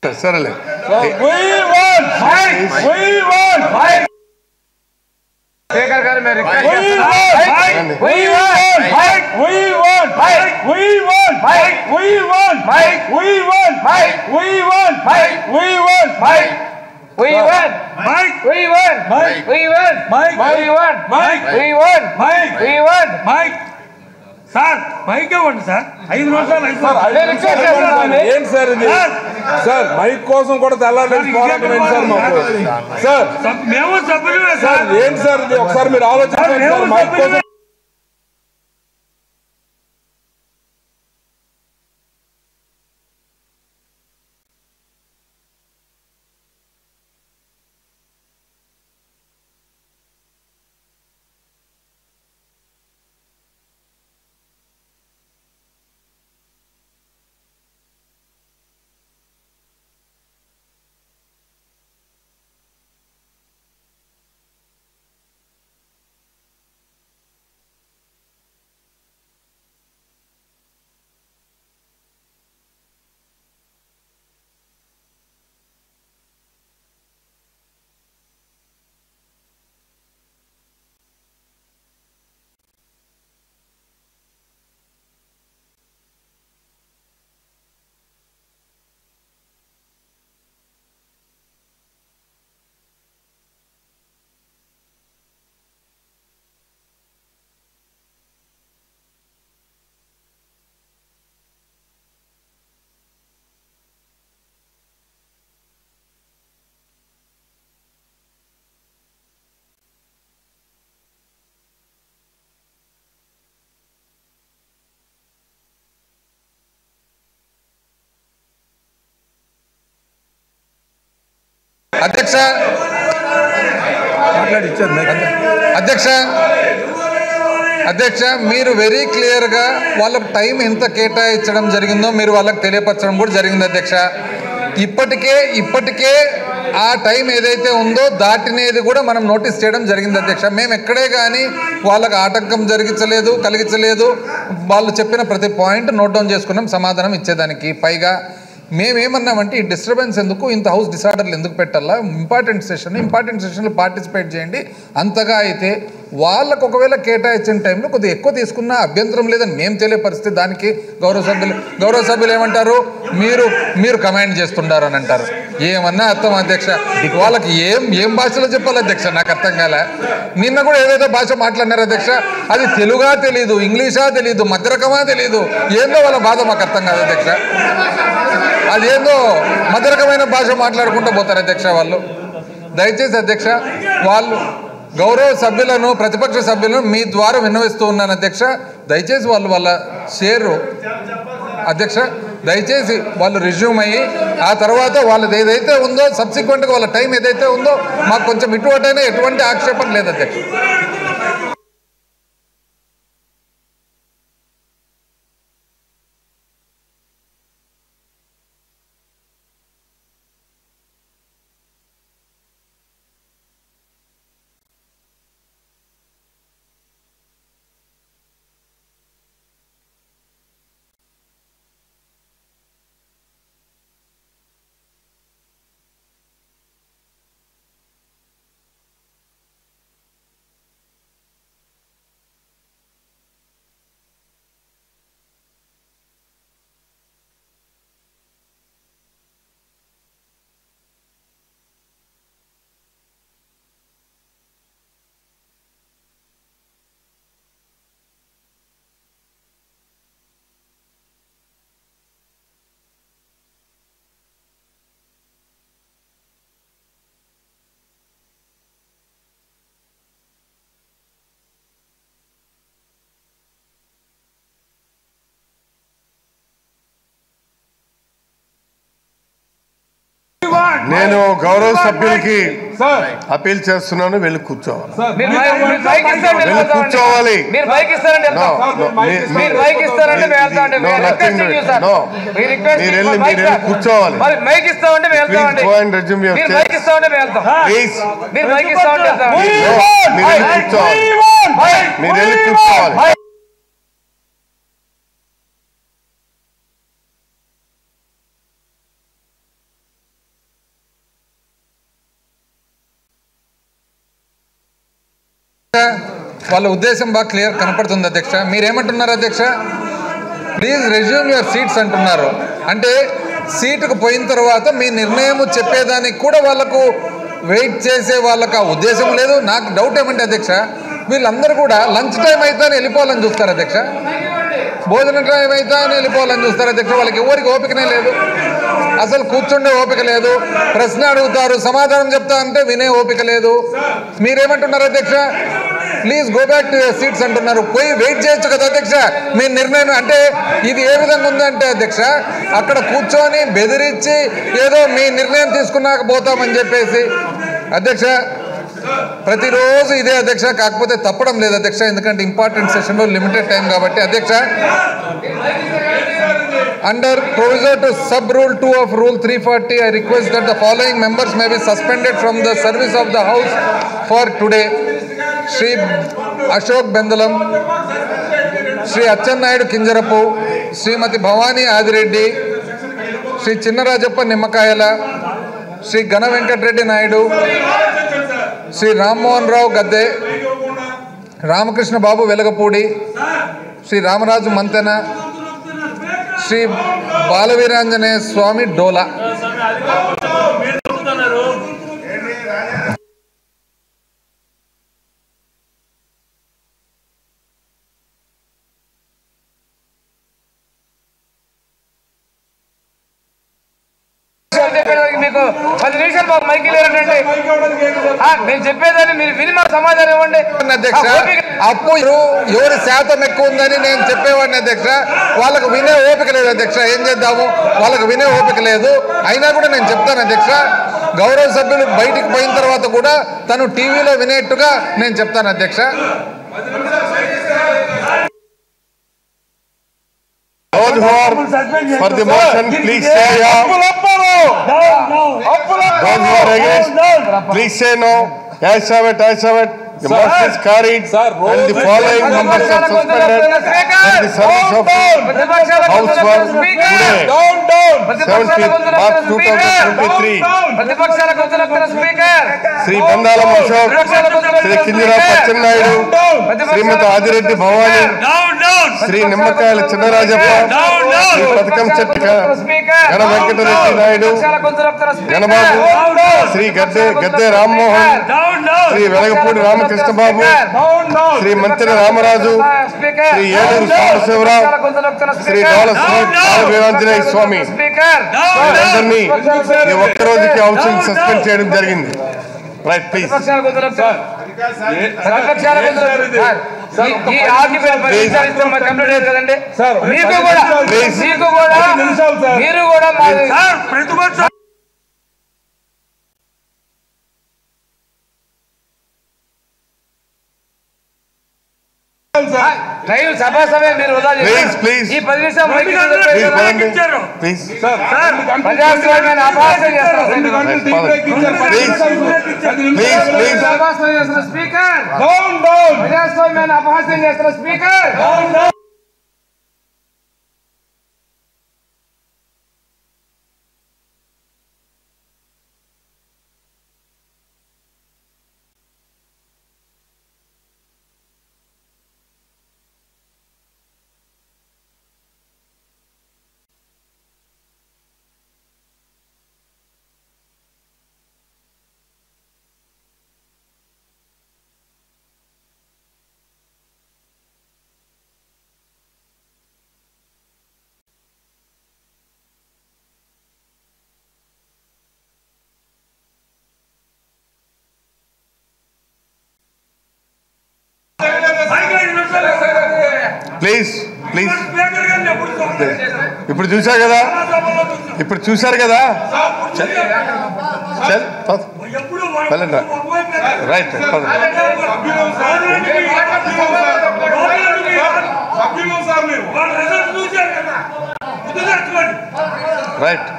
సరేలే స్పీకర్ గారు మీరు రిక్వెస్ట్ We చేస్తున్నాం. want, we want, we want, we want, we want, we want, we want, we want, We want, Mike, we want, Mike. we want, Mike. we want, Mike. we want, Mike. we want. Mike sir mike ఇవ్వండి sir ఐదు నిమిషాలు అయిపోతుంది నేను request చేస్తున్నాను ఏంటి sir ఇది sir, sir mic కోసం కూడా తెల్లారి పోరాటం ఏంటి సార్ మాకు సార్ సబ్- మేము సభ్యులమే సార్ సార్ ఏంటి సార్ ఇది ఒకసారి మీరు ఆలోచించండి సార్ మైక్ కోసం అధ్యక్ష అధ్యక్ష అధ్యక్ష మీరు వెరీ క్లియర్గా వాళ్ళకు టైం ఎంత కేటాయించడం జరిగిందో మీరు వాళ్ళకి తెలియపరచడం కూడా జరిగింది అధ్యక్ష ఇప్పటికే ఇప్పటికే ఆ టైం ఏదైతే ఉందో దాటినేది కూడా మనం నోటీస్ చేయడం జరిగింది అధ్యక్ష మేము ఎక్కడే కానీ వాళ్ళకి ఆటంకం జరిగించలేదు కలిగించలేదు వాళ్ళు చెప్పిన ప్రతి పాయింట్ నోట్ డౌన్ చేసుకున్నాం సమాధానం ఇచ్చేదానికి పైగా మేమేమన్నామంటే ఈ డిస్టర్బెన్స్ ఎందుకు ఇంత హౌస్ డిసార్డర్లు ఎందుకు పెట్టాలా ఇంపార్టెంట్ సెషన్ ఇంపార్టెంట్ సెషన్లో పార్టిసిపేట్ చేయండి అంతగా అయితే వాళ్ళకు ఒకవేళ కేటాయించిన టైంలో కొద్దిగా ఎక్కువ తీసుకున్న అభ్యంతరం లేదని మేము తెలియపరిస్తే దానికి గౌరవ సభ్యులు గౌరవ సభ్యులు ఏమంటారు మీరు మీరు కమాండ్ చేస్తుండారు అని అంటారు ఏమన్నా అర్థం అధ్యక్ష వాళ్ళకి ఏం ఏం భాషలో చెప్పాలి అధ్యక్ష నాకు అర్థం కాలే నిన్న కూడా ఏదైతే భాష మాట్లాడినారు అధ్యక్ష అది తెలుగా తెలీదు ఇంగ్లీషా తెలీదు మధ్యరకమా తెలీదు ఏందో వాళ్ళ బాధ మాకు అర్థం కాదు అధ్యక్ష అదేందో మధురకమైన భాష మాట్లాడుకుంటూ పోతారు అధ్యక్ష వాళ్ళు దయచేసి అధ్యక్ష వాళ్ళు గౌరవ సభ్యులను ప్రతిపక్ష సభ్యులను మీ ద్వారా విన్నవిస్తూ ఉన్నాను అధ్యక్ష దయచేసి వాళ్ళు వాళ్ళ షేరు అధ్యక్ష దయచేసి వాళ్ళు రిజ్యూమ్ అయ్యి ఆ తర్వాత వాళ్ళది ఏదైతే ఉందో సబ్సిక్వెంట్గా వాళ్ళ టైం ఏదైతే ఉందో మాకు కొంచెం ఇటువంటైనా ఎటువంటి ఆక్షేపణ లేదు అధ్యక్ష నేను గౌరవ సభ్యులకి సార్ అపీల్ చేస్తున్నాను వెళ్ళి కూర్చోవాలి మీరు మై- మీరు మైక్ ఇస్తారంటే వెళ్ళి వెళ్తామండి. కూర్చోవాలి. మీరు మైక్ ఇస్తారంటే No, వెళ్తాం. no, మీ- మీ- మీరు మైక్ ఇస్తారంటే మేము వెళ్తామండి. No, We are nothing requesting you, to- sir. no. We request మీరు you వెళ్ళి- for mic, మీరు వెళ్ళి sir. కూర్చోవాలి. మరి మైక్ ఇస్తామంటే మేము Please వెళ్తామండి go and resume your మీరు chairs. మైక్ ఇస్తామంటే మేము వెళ్తాం ప్లీజ్ మీరు మైక్ ఇస్తామంటే వెళ్తామండి మీరు వెళ్ళి కూర్చోవాలి మీరు వెళ్ళి కూర్చోవాలి వాళ్ళ ఉద్దేశం బాగా క్లియర్ కనపడుతుంది అధ్యక్ష మీరేమంటున్నారు అధ్యక్ష ప్లీజ్ రెజ్యూమ్ యువర్ సీట్స్ అంటున్నారు అంటే సీటుకు పోయిన తర్వాత మీ నిర్ణయం చెప్పేదానికి కూడా వాళ్ళకు వెయిట్ చేసే వాళ్ళకు ఆ ఉద్దేశం లేదు నాకు డౌట్ ఏమంటే అధ్యక్ష వీళ్ళందరూ కూడా లంచ్ టైం అయితే అని వెళ్ళిపోవాలని చూస్తారు అధ్యక్ష భోజన టైం అయితే అని వెళ్ళిపోవాలని చూస్తారు అధ్యక్ష వాళ్ళకి ఎవరికి ఓపికనే లేదు అసలు కూర్చుండే ఓపిక లేదు ప్రశ్న అడుగుతారు సమాధానం చెప్తా అంటే వినే ఓపిక లేదు మీరేమంటున్నారు అధ్యక్ష please go back to seats అంటున్నారు పోయి వెయిట్ చేయొచ్చు కదా అధ్యక్ష మీ నిర్ణయం అంటే ఇది ఏ విధంగా ఉందంటే అధ్యక్ష అక్కడ కూర్చొని బెదిరించి ఏదో మీ నిర్ణయం తీసుకున్నాక పోతామని చెప్పేసి అధ్యక్ష ప్రతిరోజు ఇదే అధ్యక్ష కాకపోతే తప్పడం లేదు అధ్యక్ష ఎందుకంటే ఇంపార్టెంట్ సెషన్లో లిమిటెడ్ టైం కాబట్టి అధ్యక్ష Under proviso to sub rule 2 of rule 340, I request that the following members may be suspended from the service of the house for today. Shri Ashok Bendalam, Shri Achan Naidu Kinjarapu, Srimati Bhavani Adireddy, Shri Chinnarajappa Nimmakayala, Shri Gana Venkat Reddy Naidu, Shri Ram Mohan Rao Gadde, Ramakrishna Babu Velagapudi, Shri Ramaraju Mantena, Shri Balaveeranjaneya స్వామి డోలా విషయాలు చెప్పేదానికి మీకు పది నిమిషాలు మాకు మైకి లేరండి నేను చెప్పేదాన్ని మీరు విని మాకు సమాధానం ఇవ్వండి అధ్యక్ష ఆ, ఓపిక- అప్పు ఎవరు- ఎవరి శాతం ఎక్కువ ఉందని నేను చెప్పేవాడిని అధ్యక్ష వాళ్ళకు వినే ఓపిక లేదు అధ్యక్ష ఏం చేద్దాము వాళ్ళకు వినే ఓపిక లేదు అయినా కూడా నేను చెప్తాను అధ్యక్ష గౌరవ సభ్యులు బయటికి పోయిన తర్వాత కూడా తను టీవీలో వినేట్టుగా నేను చెప్తాను అధ్యక్ష Those who are for the motion, please say yeah. Those who are against, please say no. Ayes have it, ayes have it. The motion is carried and the following members are suspended from the service of ప్రతిపక్షాల House for గొంతునొక్కుతున్న speaker today, ప్రతిపక్షాల 17th గొంతునొక్కుతున్న March speaker 2023. ప్రతిపక్షాల గొంతునొక్కుతున్న speaker Shri Bandalam Ashok Shri Kinjara Pachennaidu Shrimati Adireddy Bhavani Shri Nimmakayala Chinnarajappa Shri పథకం చెట్టు గణ వెంకటరెడ్డి నాయుడు గణబాబు శ్రీ గద్దె గద్దె Rammohan Shri Velagapudi Ramakrishna Babu Shri Mantri Ramaraju Shri Eluru Sambasivarao Shri Dola Shri Veeranjaneya Swamy speaker వీరందరినీ ఈ ఒక్క రోజుకి హౌసింగ్ సస్పెండ్ చేయడం జరిగింది రైట్ ప్లీజ్ ప్రతిపక్షాల గొంతునొక్కుతున్న ప్రతిపక్షాల గొంతునొక్కుతున్న ఈ- ఈ ఆర్గ్యుమెంట్ పది నిమిషాలు ఇస్తే మరి కంప్లీట్ అయ్యేది కదండి సార్, మీకు పది కూడా నిమిషాలు. Please. మీకు కూడా పది నిమిషాలు, సార్. మీరు కూడా మాది లైవ్ సభా సమయం మీరు వృధా చేశారు. Please, please. ఈ పది నిమిషాలు మైక్ మీద ప్లీజ్ చెప్పేది. పదండి ప్లీజ్ ప్రజాస్వామ్యాన్ని అపహాస్యం చేస్తారు రెండు గంటలు టీ బ్రేక్ ఇచ్చారు పది Please. నిమిషాలు పది నిమిషాలు ప్లీజ్ ప్లీజ్ అపహాస్యం చేస్తున్న స్పీకర్ డౌన్ డౌన్ ప్రజాస్వామ్యాన్ని అపహాస్యం చేస్తున్న స్పీకర్ ప్లీజ్ ప్లీజ్ ఇప్పుడు చూశారు కదా ఇప్పుడు చూశారు కదా చల్ చల్ పద. వెళ్ళండి రైట్ పద. రైట్